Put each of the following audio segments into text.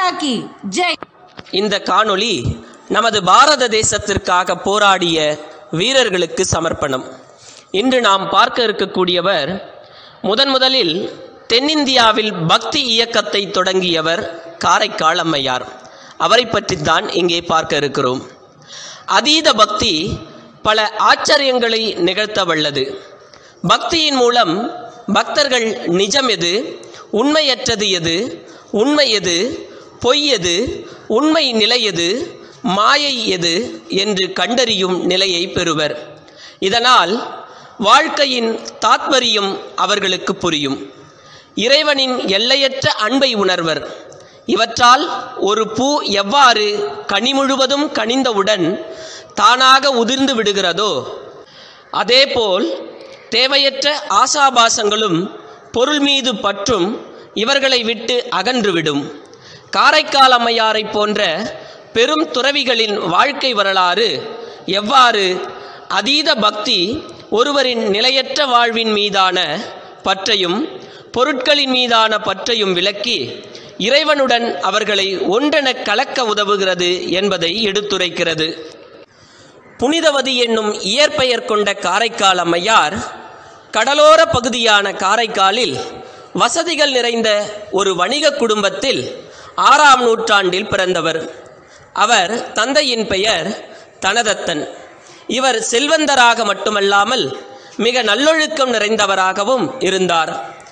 माता की जय இந்த காணொளி நமது பாரத தேசத்திற்காக போராடிய வீரர்களுக்கு சமர்ப்பணம் இன்று நாம் பார்க்க இருக்கக்கூடியவர் முதன் முதலில் தென்னிந்தியாவில் பக்தி இயக்கத்தை தொடங்கியவர் காரைக்கால் அம்மையார் அவரை பற்றித்தான் இங்கே பார்க்க இருக்கிறோம் அதீத பக்தி பல ஆச்சரியங்களை நிகழ்த்த வல்லது பக்தியின் மூலம் பக்தர்கள் நிஜம் எது உண்மையற்றது எது உண்மை எது பொய் எது உண்மை நிலை எது மாயை எது என்று கண்டறியும் நிலையை பெறுவர் இதனால் வாழ்க்கையின் தாத்பரியம் அவர்களுக்கு புரியும் இறைவனின் எல்லையற்ற அன்பை உணர்வர் இவற்றால் ஒரு பூ எவ்வாறு கனி முழுவதும் கனிந்தவுடன் தானாக உதிர்ந்து விடுகிறதோ அதேபோல் தேவையற்ற ஆசாபாசங்களும் பொருள் மீது பற்றும் இவர்களை விட்டு அகன்றுவிடும் காரைக்கால் அம்மையாரை போன்ற பெரும் துறவிகளின் வாழ்க்கை வரலாறு எவ்வாறு அதீத பக்தி ஒருவரின் நிலையற்ற வாழ்வின் மீதான பற்றையும் பொருட்களின் மீதான பற்றையும் விளக்கி இறைவனுடன் அவர்களை ஒன்றென கலக்க உதவுகிறது என்பதை எடுத்துரைக்கிறது புனிதவதி என்னும் இயற்பெயர் கொண்ட காரைக்கால் அம்மையார் கடலோர பகுதியான காரைக்காலில் வசதிகள் நிறைந்த ஒரு வணிக குடும்பத்தில் ஆறாம் நூற்றாண்டில் பிறந்தவர் அவர் தந்தையின் பெயர் தனதத்தன் இவர் செல்வந்தராக மட்டுமல்லாமல் மிக நல்லொழுக்கம் நிறைந்தவராகவும் இருந்தார்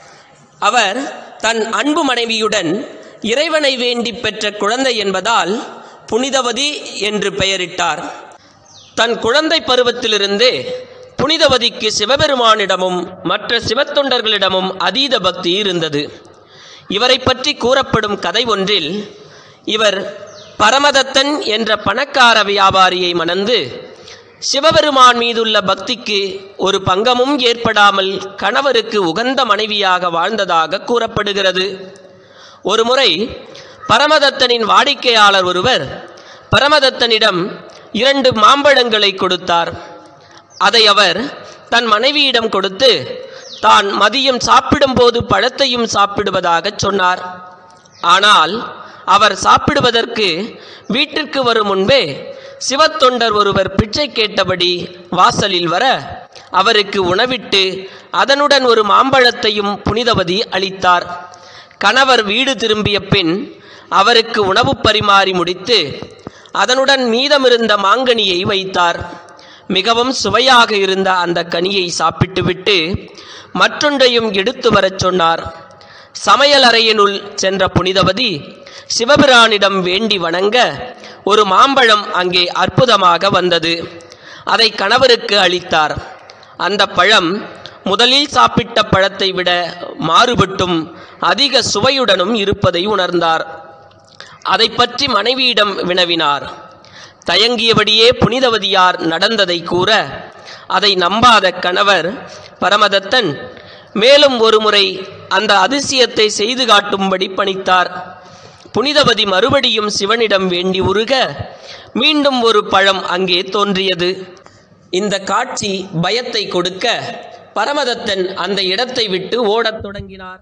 அவர் தன் அன்பு மனைவியுடன் இறைவனை வேண்டி பெற்ற குழந்தை என்பதால் புனிதவதி என்று பெயரிட்டார் தன் குழந்தை பருவத்திலிருந்தே புனிதவதிக்கு சிவபெருமானிடமும் மற்ற சிவத்தொண்டர்களிடமும் அதீத பக்தி இருந்தது இவரை பற்றி கூறப்படும் கதை ஒன்றில் இவர் பரமதத்தன் என்ற பணக்கார வியாபாரியை மணந்து சிவபெருமான் மீதுள்ள பக்திக்கு ஒரு பங்கமும் ஏற்படாமல் கணவருக்கு உகந்த மனைவியாக வாழ்ந்ததாக கூறப்படுகிறது ஒருமுறை பரமதத்தனின் வாடிக்கையாளர் ஒருவர் பரமதத்தனிடம் இரண்டு மாம்பழங்களை கொடுத்தார் அதை அவர் தன் மனைவியிடம் கொடுத்து தான் மதியம் சாப்பிடும்போது பழத்தையும் சாப்பிடுவதாகச் சொன்னார் ஆனால் அவர் சாப்பிடுவதற்கு வீட்டிற்கு வரும் முன்பே சிவத்தொண்டர் ஒருவர் பிச்சை கேட்டபடி வாசலில் வர அவருக்கு உணவிட்டு அதனுடன் ஒரு மாம்பழத்தையும் புனிதவதி அளித்தார் கணவர் வீடு திரும்பிய பின் அவருக்கு உணவு பரிமாறி முடித்து அதனுடன் மீதமிருந்த மாங்கனியை வைத்தார் மிகவும் சுவையாக இருந்த அந்த கனியை சாப்பிட்டுவிட்டு மற்றொன்றையும் எடுத்து வரச் சொன்னார் சமையல் அறையினுள் சென்ற புனிதவதி சிவபிரானிடம் வேண்டி வணங்க ஒரு மாம்பழம் அங்கே அற்புதமாக வந்தது அதை கணவருக்கு அளித்தார் அந்த பழம் முதலில் சாப்பிட்ட பழத்தை விட மாறுபட்டும் அதிக சுவையுடனும் இருப்பதை உணர்ந்தார் அதை பற்றி மனைவியிடம் வினவினார் தயங்கியபடியே புனிதவதியார் நடந்ததை கூற அதை நம்பாத கணவர் பரமதத்தன் மேலும் ஒருமுறை அந்த அதிசயத்தை செய்து காட்டும்படி பணித்தார் புனிதவதி மறுபடியும் சிவனிடம் வேண்டி உருக மீண்டும் ஒரு பழம் அங்கே தோன்றியது இந்த காட்சி பயத்தை கொடுக்க பரமதத்தன் அந்த இடத்தை விட்டு ஓடத் தொடங்கினார்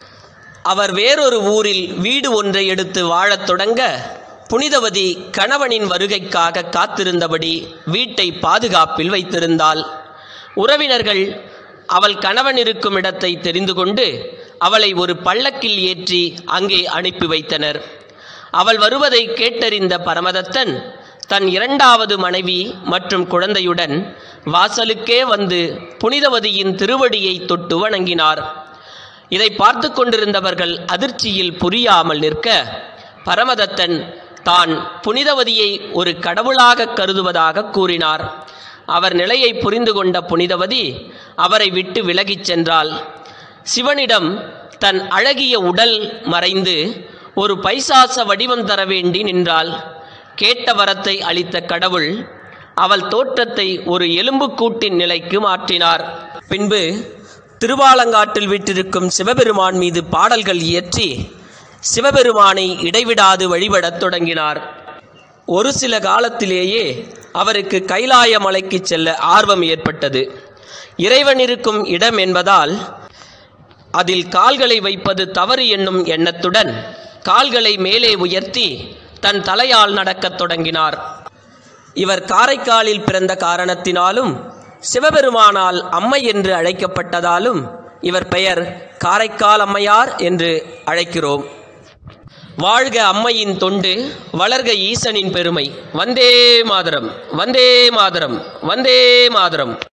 அவர் வேறொரு ஊரில் வீடு ஒன்றை எடுத்து வாழத் தொடங்க புனிதவதி கணவனின் வருகைக்காக காத்திருந்தபடி வீட்டை பாதுகாப்பில் வைத்திருந்தாள் உறவினர்கள் அவள் கணவன் இருக்கும் இடத்தை தெரிந்து கொண்டு அவளை ஒரு பல்லக்கில் ஏற்றி அங்கே அனுப்பி வைத்தனர் அவள் வருவதை கேட்டறிந்த பரமதத்தன் தன் இரண்டாவது மனைவி மற்றும் குழந்தையுடன் வாசலுக்கே வந்து புனிதவதியின் திருவடியை தொட்டு வணங்கினார் இதை பார்த்து கொண்டிருந்தவர்கள் அதிர்ச்சியில் புரியாமல் நிற்க பரமதத்தன் தான் புனிதவதியை ஒரு கடவுளாக கருதுவதாக கூறினார் அவர் நிலையை புரிந்து கொண்ட புனிதவதி அவரை விட்டு விலகிச் சென்றாள் சிவனிடம் தன் அழகிய உடல் மறைந்து ஒரு பைசாச வடிவம் தர வேண்டி நின்றாள் கேட்ட வரத்தை அளித்த கடவுள் அவள் தோற்றத்தை ஒரு எலும்புக்கூட்டின் நிலைக்கு மாற்றினார் பின்பு திருவாலங்காட்டில் வீற்றிருக்கும் சிவபெருமான் மீது பாடல்கள் இயற்றி சிவபெருமானை இடைவிடாது வழிபடத் தொடங்கினார் ஒரு சில காலத்திலேயே அவருக்கு கைலாய மலைக்கு செல்ல ஆர்வம் ஏற்பட்டது இறைவன் இருக்கும் இடம் என்பதால் அதில் கால்களை வைப்பது தவறு என்னும் எண்ணத்துடன் கால்களை மேலே உயர்த்தி தன் தலையால் நடக்கத் தொடங்கினார் இவர் காரைக்காலில் பிறந்த காரணத்தினாலும் சிவபெருமானால் அம்மை என்று அழைக்கப்பட்டதாலும் இவர் பெயர் காரைக்கால் அம்மையார் என்று அழைக்கிறோம் வாழ்க அம்மையின் தொண்டு வளர்க ஈசனின் பெருமை வந்தே மாதரம் வந்தே மாதரம் வந்தே மாதரம்